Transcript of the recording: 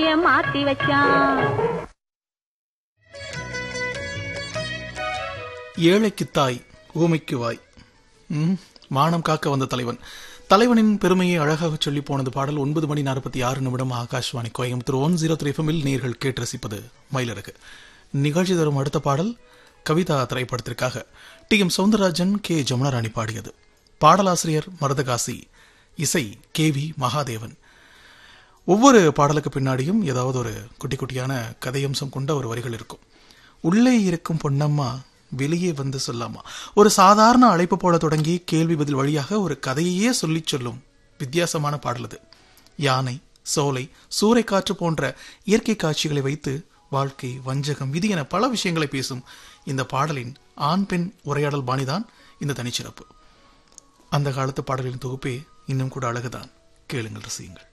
மாத்தி வச்சான் ஏழைக்கு தாய் ஊமைக்கு வாய் ம், மானம் காக்க வந்த தலைவன் தலைவனின் பெருமையை அழகாக சொல்லி போனது பாடல் ஒன்பது மணி நாற்பத்தி ஆறு நிமிடம் Akashvani Coimbatore one zero three எஃப்எம்மில் நேர்கள் கேட்டு ரசிப்பது மயிலருக்கு நிகழ்ச்சி தரும் அடுத்த பாடல் கவிதா திரைப்படத்திற்காக T M Soundararajan K Jamunarani பாடியது பாடலாசிரியர் மரதகாசி இசை கே வி மகாதேவன் ஒவ்வொரு பாடலுக்கு பின்னாடியும் ஏதாவது ஒரு குட்டி குட்டியான கதையம்சம் கொண்ட ஒரு வரிகள் இருக்கும் உள்ளே இருக்கும் பொன்னம்மா வெளியே வந்து சொல்லாமா ஒரு சாதாரண அழைப்பு போல தொடங்கி கேள்வி பதில் வழியாக ஒரு கதையையே சொல்லிச் சொல்லும் வித்தியாசமான பாடல் அது யானை சோலை சூறைக்காற்று போன்ற இயற்கை காட்சிகளை வைத்து வாழ்க்கை வஞ்சகம் விதி என பல விஷயங்களை பேசும் இந்த பாடலின் ஆண் பெண் உரையாடல் பாணிதான் இந்த தனிச்சிறப்பு அந்த காலத்து பாடலின் தொகுப்பே இன்னும் கூட அழகுதான் கேளுங்கள் ரசியுங்கள்